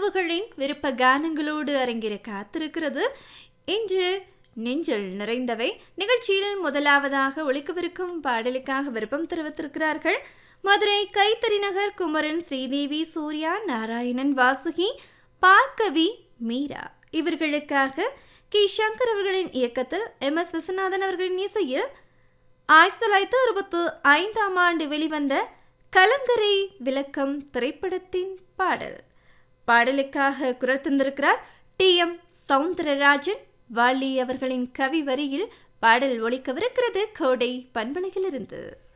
உறவுகளின் விருப்ப கானங்களோடு அரங்கிற காத்திருக்கிறது இன்று நெஞ்சில் நிறைந்தவை நிகழ்ச்சியில் முதலாவதாக ஒழிக்கவிருக்கும் பாடலுக்காக விருப்பம் தெரிவித்திருக்கிறார்கள் மதுரை கைத்தறி நகர் குமரன் ஸ்ரீதேவி சூர்யா நாராயணன் வாசுகி பார்க்கவி மீரா இவர்களுக்காக கி சங்கர் அவர்களின் இயக்கத்தில் எம் எஸ் விஸ்வநாதன் அவர்களின் இசையில் ஆயிரத்தி தொள்ளாயிரத்தி அறுபத்து ஐந்தாம் ஆண்டு வெளிவந்த கலங்கரை விளக்கம் திரைப்படத்தின் பாடல் பாடலுக்காக குரல் தந்திருக்கிறார் டி எம் சவுந்தரராஜன் வாலி அவர்களின் கவி வரியில் பாடல் ஒலிக்கவிருக்கிறது கோடை பண்பலையிலிருந்து